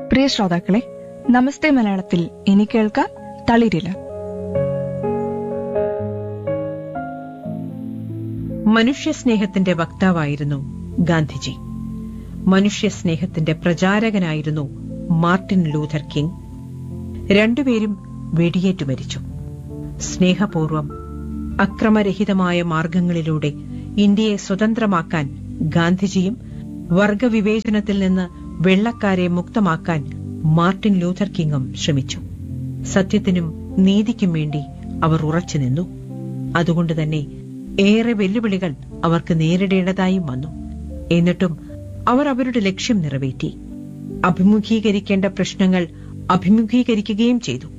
പ്രിയ ശ്രോതാക്കളെ നമസ്തേ മലയാളത്തിൽ ഇനി കേൾക്കാം തളിരില മനുഷ്യസ്നേഹത്തിന്റെ വക്താവായിരുന്നു ഗാന്ധിജി മനുഷ്യസ്നേഹത്തിന്റെ പ്രചാരകനായിരുന്നു മാർട്ടിൻ ലൂഥർ കിങ് രണ്ടുപേരും വെടിയേറ്റു മരിച്ചു സ്നേഹപൂർവം അക്രമരഹിതമായ മാർഗങ്ങളിലൂടെ ഇന്ത്യയെ സ്വതന്ത്രമാക്കാൻ ഗാന്ധിജിയും വർഗവിവേചനത്തിൽ നിന്ന് വെള്ളക്കാരെ മുക്തമാക്കാൻ മാർട്ടിൻ ലൂഥർ കിങ്ങും ശ്രമിച്ചു സത്യത്തിനും നീതിക്കും വേണ്ടി അവർ ഉറച്ചുനിന്നു അതുകൊണ്ട് തന്നെ ഏറെ വെല്ലുവിളികൾ അവർക്ക് നേരിടേണ്ടതായും വന്നു എന്നിട്ടും അവർ അവരുടെ ലക്ഷ്യം നിറവേറ്റി അഭിമുഖീകരിക്കേണ്ട പ്രശ്നങ്ങൾ അഭിമുഖീകരിക്കുകയും ചെയ്തു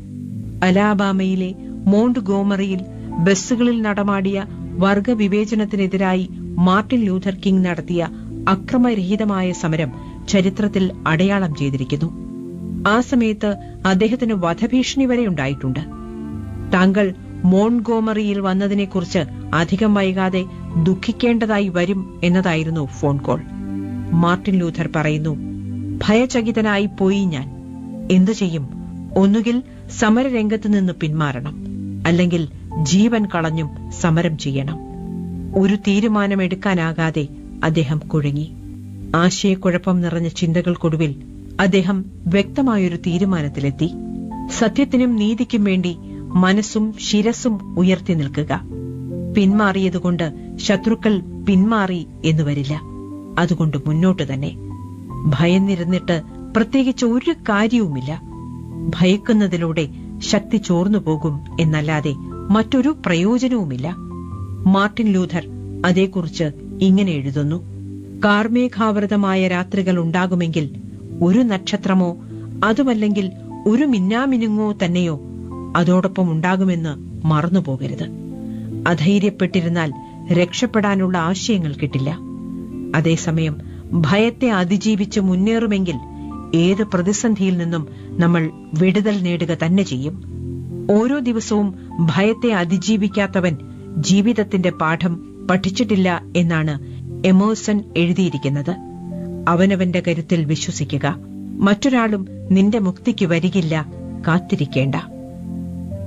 അലാബാമയിലെ മോണ്ട് ഗോമറിയിൽ ബസ്സുകളിൽ നടമാടിയ വർഗവിവേചനത്തിനെതിരായി മാർട്ടിൻ ലൂഥർ കിങ് നടത്തിയ അക്രമരഹിതമായ സമരം ചരിത്രത്തിൽ അടയാളം ചെയ്തിരിക്കുന്നു ആ സമയത്ത് അദ്ദേഹത്തിന് വധഭീഷണി വരെ ഉണ്ടായിട്ടുണ്ട് താങ്കൾ മോൺഗോമറിയിൽ വന്നതിനെക്കുറിച്ച് അധികം വൈകാതെ ദുഃഖിക്കേണ്ടതായി വരും എന്നതായിരുന്നു ഫോൺ കോൾ മാർട്ടിൻ ലൂഥർ പറയുന്നു ഭയചകിതനായി പോയി ഞാൻ എന്തു ചെയ്യും ഒന്നുകിൽ സമരരംഗത്ത് നിന്ന് പിന്മാറണം അല്ലെങ്കിൽ ജീവൻ കളഞ്ഞും സമരം ചെയ്യണം ഒരു തീരുമാനമെടുക്കാനാകാതെ അദ്ദേഹം കുഴങ്ങി ആശയക്കുഴപ്പം നിറഞ്ഞ ചിന്തകൾക്കൊടുവിൽ അദ്ദേഹം വ്യക്തമായൊരു തീരുമാനത്തിലെത്തി സത്യത്തിനും നീതിക്കും വേണ്ടി മനസ്സും ശിരസും ഉയർത്തി നിൽക്കുക പിന്മാറിയതുകൊണ്ട് ശത്രുക്കൾ പിന്മാറി എന്ന് വരില്ല അതുകൊണ്ട് മുന്നോട്ട് തന്നെ ഭയന്നിരുന്നിട്ട് പ്രത്യേകിച്ച് ഒരു കാര്യവുമില്ല ഭയക്കുന്നതിലൂടെ ശക്തി ചോർന്നു പോകും എന്നല്ലാതെ മറ്റൊരു പ്രയോജനവുമില്ല മാർട്ടിൻ ലൂഥർ അതേക്കുറിച്ച് ഇങ്ങനെ എഴുതുന്നു കാർമേഘാവൃതമായ രാത്രികൾ ഉണ്ടാകുമെങ്കിൽ ഒരു നക്ഷത്രമോ അതുമല്ലെങ്കിൽ ഒരു മിന്നാമിനുങ്ങോ തന്നെയോ അതോടൊപ്പം ഉണ്ടാകുമെന്ന് മറന്നുപോകരുത് അധൈര്യപ്പെട്ടിരുന്നാൽ രക്ഷപ്പെടാനുള്ള ആശയങ്ങൾ കിട്ടില്ല അതേസമയം ഭയത്തെ അതിജീവിച്ച് മുന്നേറുമെങ്കിൽ ഏത് പ്രതിസന്ധിയിൽ നിന്നും നമ്മൾ വിടുതൽ നേടുക തന്നെ ചെയ്യും ഓരോ ദിവസവും ഭയത്തെ അതിജീവിക്കാത്തവൻ ജീവിതത്തിന്റെ പാഠം പഠിച്ചിട്ടില്ല എന്നാണ് എമേഴ്സൺ എഴുതിയിരിക്കുന്നത് അവനവന്റെ കരുത്തിൽ വിശ്വസിക്കുക മറ്റൊരാളും നിന്റെ മുക്തിക്ക് വരികില്ല കാത്തിരിക്കേണ്ട